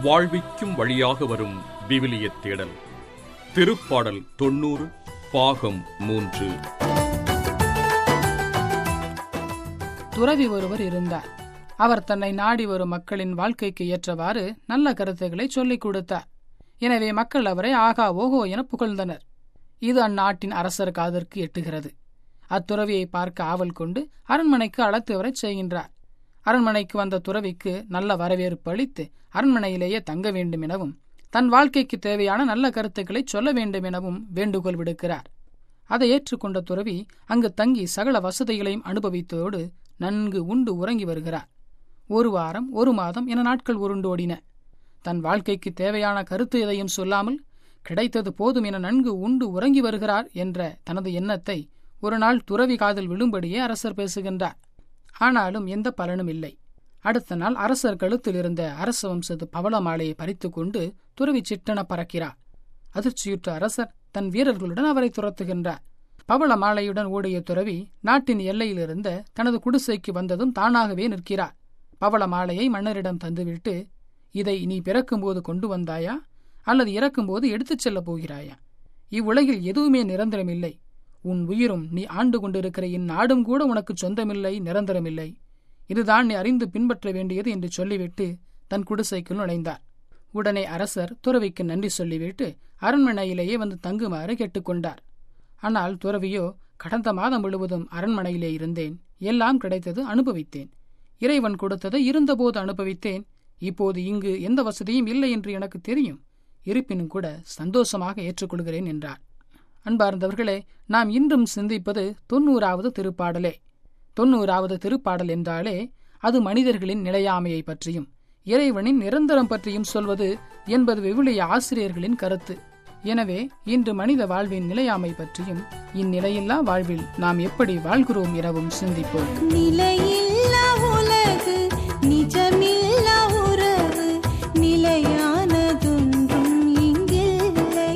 வாழ்விக்கும் வழியாக வரும் விவிலியத் தேடல் திருப்பாடல் தொண்ணூறு பாகம் மூன்று துறவி ஒருவர் இருந்தார் அவர் தன்னை நாடி வரும் மக்களின் வாழ்க்கைக்கு ஏற்றவாறு நல்ல கருத்துக்களை சொல்லிக் கொடுத்தார் எனவே மக்கள் அவரை ஆகா ஓஹோ என புகழ்ந்தனர் இது அந்நாட்டின் அரசர் காதற்கு எட்டுகிறது அத்துறவியை பார்க்க ஆவல் கொண்டு அரண்மனைக்கு அழைத்து வரச் செய்கின்றார் அரண்மனைக்கு வந்த துறவிக்கு நல்ல வரவேற்பு அளித்து அரண்மனையிலேயே தங்க வேண்டும் எனவும் தன் வாழ்க்கைக்கு தேவையான நல்ல கருத்துக்களை சொல்ல வேண்டும் எனவும் வேண்டுகோள் விடுக்கிறார் அதை ஏற்றுக்கொண்ட துறவி அங்கு தங்கி சகல வசதிகளையும் அனுபவித்ததோடு நன்கு உண்டு உறங்கி வருகிறார் ஒரு வாரம் ஒரு மாதம் என நாட்கள் உருண்டோடின தன் வாழ்க்கைக்கு தேவையான கருத்து எதையும் சொல்லாமல் கிடைத்தது போதும் என நன்கு உண்டு உறங்கி வருகிறார் என்ற தனது எண்ணத்தை ஒரு நாள் துறவி காதில் விழும்படியே அரசர் பேசுகின்றார் ஆனாலும் எந்த பலனும் இல்லை அடுத்த நாள் அரசர் கழுத்தில் இருந்த அரச வம்சத்து பவள மாலையை பறித்துக் கொண்டு துறவி சிட்டென பறக்கிறார் அதிர்ச்சியுற்ற அரசர் தன் வீரர்களுடன் அவரை துரத்துகின்றார் பவள மாலையுடன் ஓடிய துறவி நாட்டின் எல்லையிலிருந்த தனது குடிசைக்கு வந்ததும் தானாகவே நிற்கிறார் பவள மாலையை மன்னரிடம் தந்துவிட்டு இதை நீ பிறக்கும்போது கொண்டு வந்தாயா அல்லது இறக்கும்போது எடுத்துச் செல்லப் போகிறாயா இவ்வுலகில் எதுவுமே நிரந்தரமில்லை உன் உயிரும் நீ ஆண்டு கொண்டிருக்கிற இந்நாடும் கூட உனக்கு சொந்தமில்லை நிரந்தரமில்லை இதுதான் நீ அறிந்து பின்பற்ற வேண்டியது என்று சொல்லிவிட்டு தன் குடிசைக்குள் நுழைந்தார் உடனே அரசர் துறவிக்கு நன்றி சொல்லிவிட்டு அரண்மனையிலேயே வந்து தங்குமாறு கேட்டுக்கொண்டார் ஆனால் துறவியோ கடந்த மாதம் முழுவதும் அரண்மனையிலே இருந்தேன் எல்லாம் கிடைத்தது அனுபவித்தேன் இறைவன் கொடுத்ததை இருந்தபோது அனுபவித்தேன் இப்போது இங்கு எந்த வசதியும் இல்லை என்று எனக்கு தெரியும் இருப்பினும் கூட சந்தோஷமாக ஏற்றுக்கொள்கிறேன் என்றார் அன்பார்ந்தவர்களே நாம் இன்றும் சிந்திப்பது தொன்னூறாவது திருப்பாடலே தொன்னூறாவது திருப்பாடல் என்றாலே அது மனிதர்களின் நிலையாமையை பற்றியும் இறைவனின் நிரந்தரம் பற்றியும் சொல்வது என்பது விவிலிய ஆசிரியர்களின் கருத்து எனவே இன்று மனித வாழ்வின் நிலையாமை பற்றியும் இந்நிலையில்லா வாழ்வில் நாம் எப்படி வாழ்கிறோம் எனவும் சிந்திப்போம் நிலையில்லா உலகு நிஜமில்லா உறவு நிலையானதொன்றும் இங்கில்லை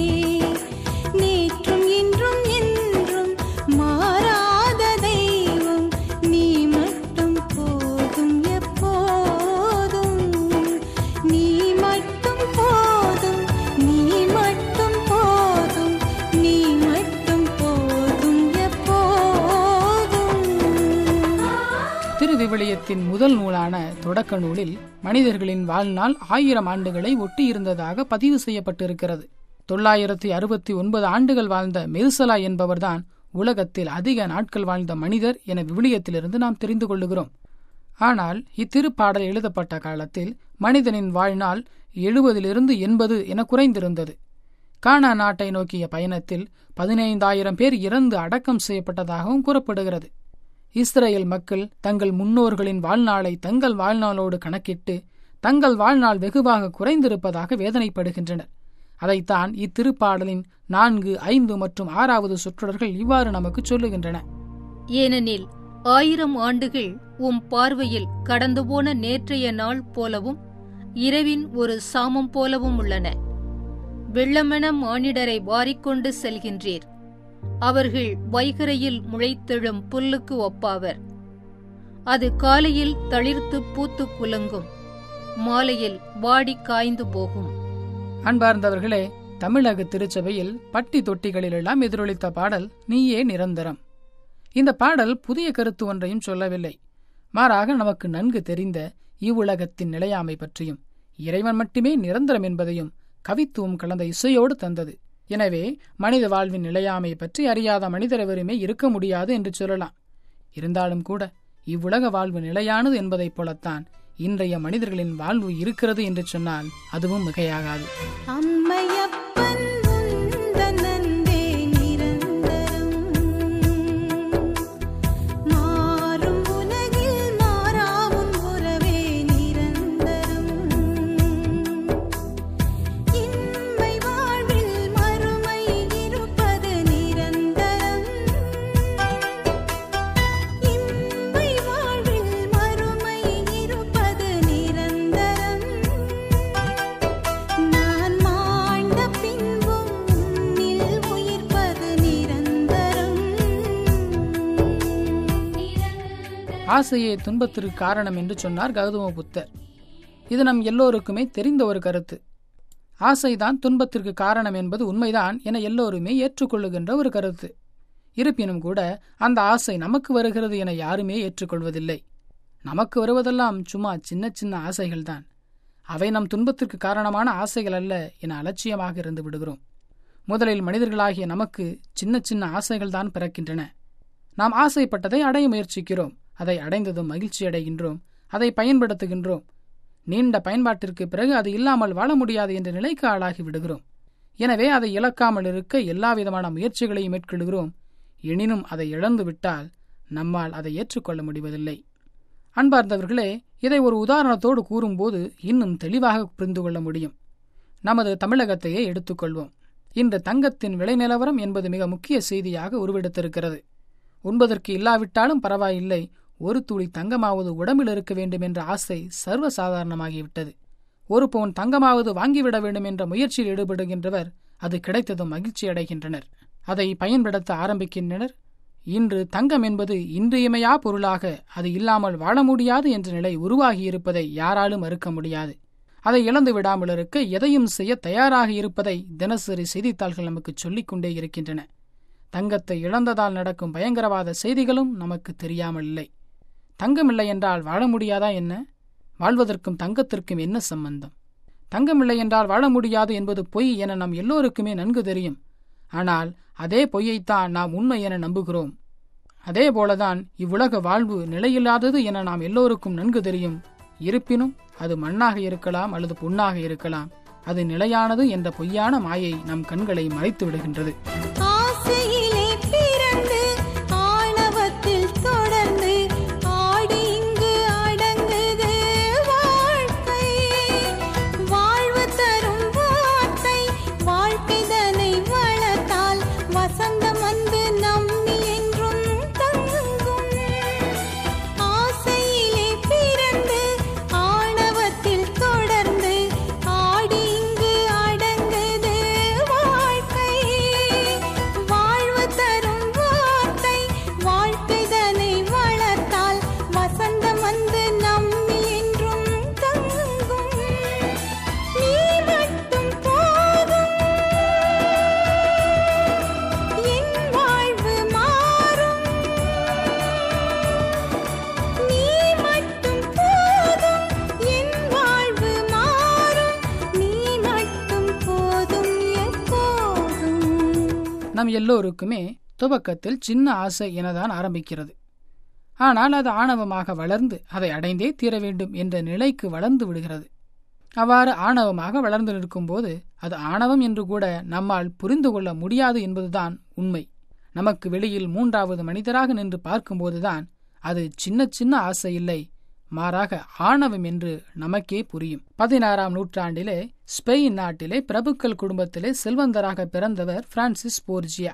நேற்றும் இன்றும் என்றும் மாறாத தெய்வம் நீ மட்டும் போதும் எப்போதும் நீ மட்டும் போதும் நீ மட்டும் போதும் நீ மட்டும் போதும் எப்போதும் திருவிவிலியத்தின் முதல் நூலான தொடக்க நூலில் மனிதர்களின் வாழ்நாள் ஆயிரம் ஆண்டுகளை ஒட்டியிருந்ததாக பதிவு செய்யப்பட்டிருக்கிறது தொள்ளாயிரத்தி அறுபத்தி ஒன்பது ஆண்டுகள் வாழ்ந்த மெருசலா என்பவர்தான் உலகத்தில் அதிக நாட்கள் வாழ்ந்த மனிதர் என விவிலியத்திலிருந்து நாம் தெரிந்து கொள்ளுகிறோம் ஆனால் இத்திருப்பாடல் எழுதப்பட்ட காலத்தில் மனிதனின் வாழ்நாள் எழுபதிலிருந்து எண்பது என குறைந்திருந்தது கானா நாட்டை நோக்கிய பயணத்தில் பதினைந்தாயிரம் பேர் இறந்து அடக்கம் செய்யப்பட்டதாகவும் கூறப்படுகிறது இஸ்ரேல் மக்கள் தங்கள் முன்னோர்களின் வாழ்நாளை தங்கள் வாழ்நாளோடு கணக்கிட்டு தங்கள் வாழ்நாள் வெகுவாக குறைந்திருப்பதாக வேதனைப்படுகின்றனர் அதைத்தான் இத்திருப்பாடலின் நான்கு ஐந்து மற்றும் ஆறாவது சொற்றொடர்கள் இவ்வாறு நமக்கு சொல்லுகின்றன ஏனெனில் ஆயிரம் ஆண்டுகள் உம் பார்வையில் கடந்து போன நேற்றைய நாள் போலவும் இரவின் ஒரு சாமம் போலவும் உள்ளன வெள்ளமென மானிடரை வாரிக்கொண்டு செல்கின்றீர் அவர்கள் வைகரையில் முளைத்தெழும் புல்லுக்கு ஒப்பாவர் அது காலையில் தளிர்த்து பூத்து குலுங்கும் மாலையில் வாடி காய்ந்து போகும் அன்பார்ந்தவர்களே தமிழக திருச்சபையில் பட்டி தொட்டிகளிலெல்லாம் எதிரொலித்த பாடல் நீயே நிரந்தரம் இந்த பாடல் புதிய கருத்து ஒன்றையும் சொல்லவில்லை மாறாக நமக்கு நன்கு தெரிந்த இவ்வுலகத்தின் நிலையாமை பற்றியும் இறைவன் மட்டுமே நிரந்தரம் என்பதையும் கவித்துவம் கலந்த இசையோடு தந்தது எனவே மனித வாழ்வின் நிலையாமை பற்றி அறியாத மனிதர் எவருமே இருக்க முடியாது என்று சொல்லலாம் இருந்தாலும் கூட இவ்வுலக வாழ்வு நிலையானது என்பதைப் போலத்தான் இன்றைய மனிதர்களின் வாழ்வு இருக்கிறது என்று சொன்னால் அதுவும் மிகையாகாது அம்மையப்பன் உந்தன் அன்பே நிரந்தரம் மாறும் உலகில் மாறாவும் உறவே நிரந்தரம் இன்மை வாழ்வில் மறுமை இருப்பது நிரந்தரம் இன்மை வாழ்வில் மறுமை இருப்பது நிரந்தரம் நான் மாண்ட பின்பும் உன்னில் உயிர்ப்பது நிரந்தரம் ஆசையே துன்பத்திற்கு காரணம் என்று சொன்னார் கௌதம புத்தர் இது நம் எல்லோருக்குமே தெரிந்த ஒரு கருத்து ஆசைதான் துன்பத்திற்கு காரணம் என்பது உண்மைதான் என எல்லோருமே ஏற்றுக்கொள்ளுகின்ற ஒரு கருத்து இருப்பினும் கூட அந்த ஆசை நமக்கு வருகிறது என யாருமே ஏற்றுக்கொள்வதில்லை நமக்கு வருவதெல்லாம் சும்மா சின்ன சின்ன ஆசைகள்தான் அவை நம் துன்பத்திற்கு காரணமான ஆசைகள் அல்ல என அலட்சியமாக இருந்து விடுகிறோம் முதலில் மனிதர்களாகிய நமக்கு சின்ன சின்ன ஆசைகள்தான் பிறக்கின்றன நாம் ஆசைப்பட்டதை அடைய முயற்சிக்கிறோம் அதை அடைந்ததும் மகிழ்ச்சி அடைகின்றோம் அதை பயன்படுத்துகின்றோம் நீண்ட பயன்பாட்டிற்கு பிறகு அது இல்லாமல் வாழ முடியாது என்ற நிலைக்கு ஆளாகி விடுகிறோம் எனவே அதை இழக்காமல் இருக்க எல்லாவிதமான முயற்சிகளையும் மேற்கொள்கிறோம் எனினும் அதை இழந்து விட்டால் நம்மால் அதை ஏற்றுக்கொள்ள முடிவதில்லை அன்பார்ந்தவர்களே இதை ஒரு உதாரணத்தோடு கூறும்போது இன்னும் தெளிவாக புரிந்து கொள்ள முடியும் நமது தமிழகத்தையே எடுத்துக்கொள்வோம் இன்று தங்கத்தின் விலை நிலவரம் என்பது மிக முக்கிய செய்தியாக உருவெடுத்திருக்கிறது உண்பதற்கு இல்லாவிட்டாலும் பரவாயில்லை ஒரு துளி தங்கமாவது உடம்பில் இருக்க வேண்டும் என்ற ஆசை சர்வசாதாரணமாகிவிட்டது ஒரு பவுன் தங்கமாவது வாங்கிவிட வேண்டும் என்ற முயற்சியில் ஈடுபடுகின்றவர் அது கிடைத்ததும் மகிழ்ச்சி அடைகின்றனர் அதை பயன்படுத்த ஆரம்பிக்கின்றனர் இன்று தங்கம் என்பது இன்றியமையா பொருளாக அது இல்லாமல் வாழ முடியாது என்ற நிலை உருவாகியிருப்பதை யாராலும் மறுக்க முடியாது அதை இழந்து விடாமல் இருக்க எதையும் செய்ய தயாராக இருப்பதை தினசரி செய்தித்தாள்கள் நமக்கு சொல்லிக் கொண்டே இருக்கின்றன தங்கத்தை இழந்ததால் நடக்கும் பயங்கரவாத செய்திகளும் நமக்கு தெரியாமல் இல்லை தங்கமில்லை என்றால் வாழ முடியாதா என்ன வாழ்வதற்கும் தங்கத்திற்கும் என்ன சம்பந்தம் தங்கமில்லை என்றால் வாழ முடியாது என்பது பொய் என நம் எல்லோருக்குமே நன்கு தெரியும் ஆனால் அதே பொய்யைத்தான் நாம் உண்மை என நம்புகிறோம் அதே போலதான் இவ்வுலக வாழ்வு நிலையில்லாதது என நாம் எல்லோருக்கும் நன்கு தெரியும் இருப்பினும் அது மண்ணாக இருக்கலாம் அல்லது பொன்னாக இருக்கலாம் அது நிலையானது என்ற பொய்யான மாயை நம் கண்களை மறைத்து விடுகின்றது ஆசையிலே பிறந்து ஆணவத்தில் தொடர்ந்து ஆடி இங்கு அடங்குது வாழ்க்கை வாழ்வு தரும் வார்த்தை வாழ்க்கைதனை வளர்த்தால் வசந்தம் வந்து நம்மி என்றும் தங்கும் ஆசையிலே பிறந்து ஆணவத்தில் தொடர்ந்து ஆடி இங்கு அடங்குது வாழ்க்கை வாழ்வு தரும் வார்த்தை வாழ்க்கைதனை வளர்த்தால் வசந்தம் வந்து நம்மி என்றும் தங்கும் நீ மட்டும் போதும் என் வாழ்வு மாறும் நீ மட்டும் போதும் என் வாழ்வு மாறும் நீ மட்டும் போதும் எப்போதும் நம் எல்லோருக்குமே துவக்கத்தில் சின்ன ஆசை எனதான் ஆரம்பிக்கிறது ஆனால் அது ஆணவமாக வளர்ந்து அதை அடைந்தே தீர வேண்டும் என்ற நிலைக்கு வளர்ந்து விடுகிறது அவ்வாறு ஆணவமாக வளர்ந்து நிற்கும்போது அது ஆணவம் என்று கூட நம்மால் புரிந்து கொள்ள முடியாது என்பதுதான் உண்மை நமக்கு வெளியில் மூன்றாவது மனிதராக நின்று பார்க்கும்போதுதான் அது சின்ன சின்ன ஆசை இல்லை மாறாக ஆணவம் என்று நமக்கே புரியும் பதினாறாம் நூற்றாண்டிலே ஸ்பெயின் நாட்டிலே பிரபுக்கள் குடும்பத்திலே செல்வந்தராக பிறந்தவர் பிரான்சிஸ் போர்ஜியா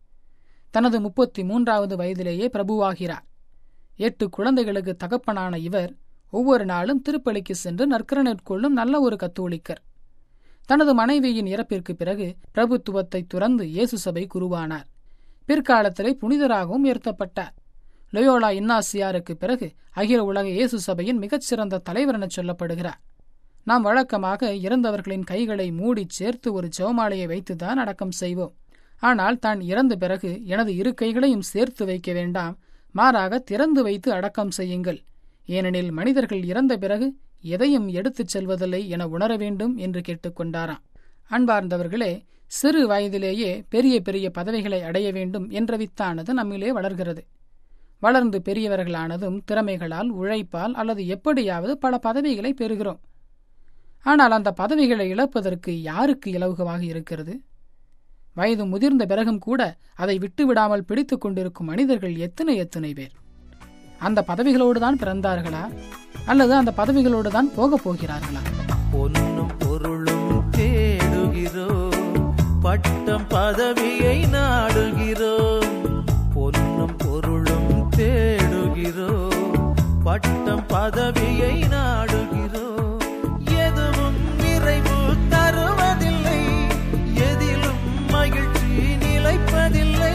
தனது முப்பத்தி மூன்றாவது வயதிலேயே பிரபுவாகிறார் எட்டு குழந்தைகளுக்கு தகப்பனான இவர் ஒவ்வொரு நாளும் திருப்பலிக்கு சென்று நற்கரனேற்கொள்ளும் நல்ல ஒரு கத்தோலிக்கர் தனது மனைவியின் இறப்பிற்கு பிறகு பிரபுத்துவத்தை துறந்து இயேசு சபை குருவானார் பிற்காலத்திலே புனிதராகவும் உயர்த்தப்பட்டார் லொயோலா இன்னாசியாருக்கு பிறகு அகில உலக இயேசு சபையின் மிகச்சிறந்த தலைவர் என சொல்லப்படுகிறார் நாம் வழக்கமாக இறந்தவர்களின் கைகளை மூடிச் சேர்த்து ஒரு ஜெவமாலையை வைத்துதான் அடக்கம் செய்வோம் ஆனால் தான் இறந்த பிறகு எனது இரு கைகளையும் சேர்த்து வைக்க வேண்டாம் மாறாக திறந்து வைத்து அடக்கம் செய்யுங்கள் ஏனெனில் மனிதர்கள் இறந்த பிறகு எதையும் எடுத்துச் செல்வதில்லை என உணர வேண்டும் என்று கேட்டுக்கொண்டாராம் அன்பார்ந்தவர்களே சிறு வயதிலேயே பெரிய பெரிய பதவிகளை அடைய வேண்டும் என்ற வித்தானது நம்மிலே வளர்கிறது வளர்ந்து பெரியவர்களானதும் திறமைகளால் உழைப்பால் அல்லது எப்படியாவது பல பதவிகளை பெறுகிறோம் ஆனால் அந்த பதவிகளை இழப்பதற்கு யாருக்கு இலகுவாக இருக்கிறது வயது முதிர்ந்த பிறகும் கூட அதை விட்டுவிடாமல் பிடித்துக் கொண்டிருக்கும் மனிதர்கள் எத்தனை எத்தனை பேர் அந்த பதவிகளோடு தான் பிறந்தார்களா அல்லது அந்த பதவிகளோடு தான் போகப் போகிறார்களா பொன்னும் பொருளும் தேடுகிறோம் பட்டம் பதவியை நாடுகிறோம் பொன்னும் பொருளும் தேடுகிறோம் பட்டம் பதவியை நாடுகிறோம் எதுவும் நிறைவு தருவதில்லை எதிலும் மகிழ்ச்சி நிலைப்பதில்லை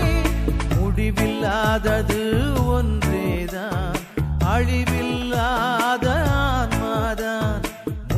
முடிவில்லாதது ஒன்றேதான் அழிவில்லாத ஆன்மாதான்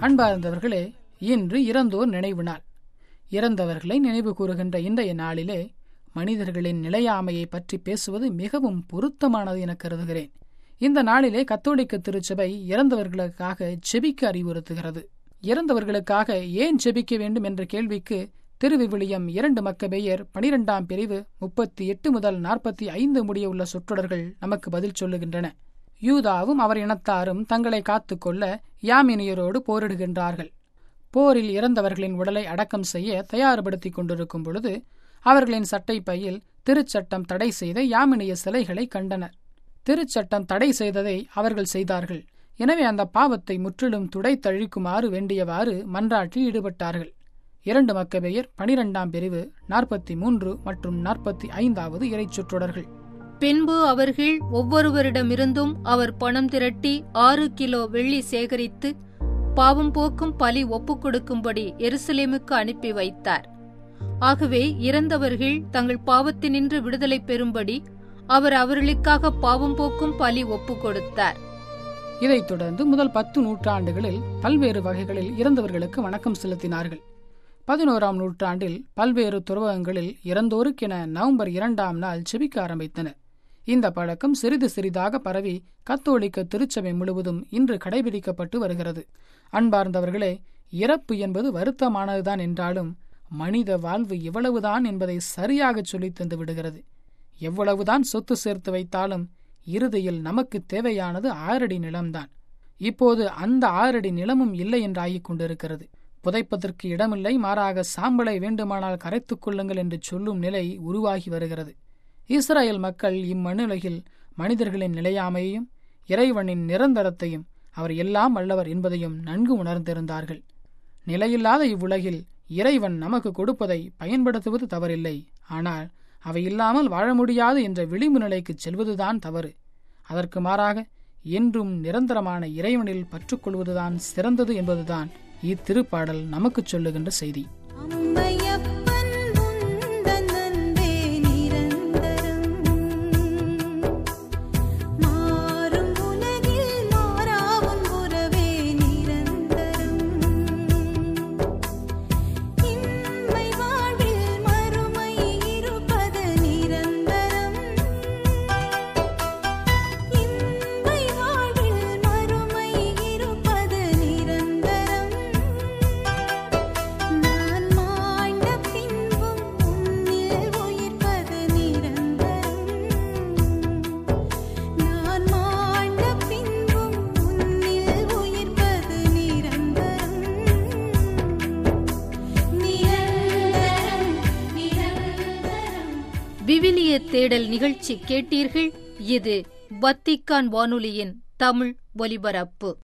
அன்பார்ந்தவர்களே இன்று இறந்தோர் நினைவு நாள் இறந்தவர்களை நினைவு கூறுகின்ற இன்றைய நாளிலே மனிதர்களின் நிலையாமையை பற்றி பேசுவது மிகவும் பொருத்தமானது என கருதுகிறேன் இந்த நாளிலே கத்தோலிக்க திருச்சபை இறந்தவர்களுக்காக செபிக்க அறிவுறுத்துகிறது இறந்தவர்களுக்காக ஏன் செபிக்க வேண்டும் என்ற கேள்விக்கு திருவிவிலியம் இரண்டு மக்கபேயர் பனிரெண்டாம் பிரிவு முப்பத்தி எட்டு முதல் நாற்பத்தி ஐந்து முடிய உள்ள சொற்றொடர்கள் நமக்கு பதில் சொல்லுகின்றன யூதாவும் அவர் இனத்தாரும் தங்களை காத்துக்கொள்ள யாமினியரோடு போரிடுகின்றார்கள் போரில் இறந்தவர்களின் உடலை அடக்கம் செய்ய தயார்படுத்திக் கொண்டிருக்கும் பொழுது அவர்களின் சட்டை பையில் திருச்சட்டம் தடை செய்த யாமினிய சிலைகளை கண்டனர் திருச்சட்டம் தடை செய்ததை அவர்கள் செய்தார்கள் எனவே அந்த பாவத்தை முற்றிலும் துடைத்தழிக்குமாறு வேண்டியவாறு மன்றாட்டில் ஈடுபட்டார்கள் இரண்டு மக்கபெயர் பனிரெண்டாம் பிரிவு நாற்பத்தி மூன்று மற்றும் நாற்பத்தி ஐந்தாவது இறைச்சுற்றொடர்கள் பின்பு அவர்கள் ஒவ்வொருவரிடமிருந்தும் அவர் பணம் திரட்டி ஆறு கிலோ வெள்ளி சேகரித்து பாவம் போக்கும் பலி ஒப்புக் கொடுக்கும்படி எருசலேமுக்கு அனுப்பி வைத்தார் ஆகவே இறந்தவர்கள் தங்கள் பாவத்தினின்று விடுதலை பெறும்படி அவர் அவர்களுக்காக பாவம் போக்கும் பலி ஒப்புக் கொடுத்தார் இதைத் தொடர்ந்து முதல் பத்து நூற்றாண்டுகளில் பல்வேறு வகைகளில் இறந்தவர்களுக்கு வணக்கம் செலுத்தினார்கள் பதினோராம் நூற்றாண்டில் பல்வேறு துறவகங்களில் இறந்தோருக்கென நவம்பர் இரண்டாம் நாள் செபிக்க ஆரம்பித்தனர் இந்த பழக்கம் சிறிது சிறிதாக பரவி கத்தோலிக்க திருச்சபை முழுவதும் இன்று கடைபிடிக்கப்பட்டு வருகிறது அன்பார்ந்தவர்களே இறப்பு என்பது வருத்தமானதுதான் என்றாலும் மனித வாழ்வு எவ்வளவுதான் என்பதை சரியாகச் சொல்லித் தந்து விடுகிறது எவ்வளவுதான் சொத்து சேர்த்து வைத்தாலும் இறுதியில் நமக்கு தேவையானது ஆறடி நிலம்தான் இப்போது அந்த ஆறடி நிலமும் இல்லை என்றாகிக் கொண்டிருக்கிறது புதைப்பதற்கு இடமில்லை மாறாக சாம்பலை வேண்டுமானால் கரைத்துக் கொள்ளுங்கள் என்று சொல்லும் நிலை உருவாகி வருகிறது இஸ்ரேல் மக்கள் இம்மண்ணுலகில் மனிதர்களின் நிலையாமையையும் இறைவனின் நிரந்தரத்தையும் அவர் எல்லாம் வல்லவர் என்பதையும் நன்கு உணர்ந்திருந்தார்கள் நிலையில்லாத இவ்வுலகில் இறைவன் நமக்கு கொடுப்பதை பயன்படுத்துவது தவறில்லை ஆனால் அவை இல்லாமல் வாழ முடியாது என்ற விளிம்பு நிலைக்கு செல்வதுதான் தவறு அதற்கு மாறாக என்றும் நிரந்தரமான இறைவனில் பற்றுக்கொள்வதுதான் சிறந்தது என்பதுதான் இத்திருப்பாடல் நமக்குச் சொல்லுகின்ற செய்தி அம்மையப்பன் உந்தன் அன்பே நிரந்தரம் மாறும் உலகில் மாறாவும் உறவே நிரந்தரம் இன்மை வாழ்வில் மறுமை இருப்பது நிரந்தரம் இன்மை வாழ்வில் மறுமை இருப்பது நிரந்தரம் நான் மாண்ட பின்பும் உன்னில் உயிர்ப்பது நிரந்தரம் நான் மாண்ட பின்பும் உன்னில் உயிர்ப்பது நிரந்தரம் நிரந்தரம் நிரந்தரம் விவிலிய தேடல் நிகழ்ச்சி கேட்டீர்கள் இது வத்திக்கான் வானொலியின் தமிழ் ஒலிபரப்பு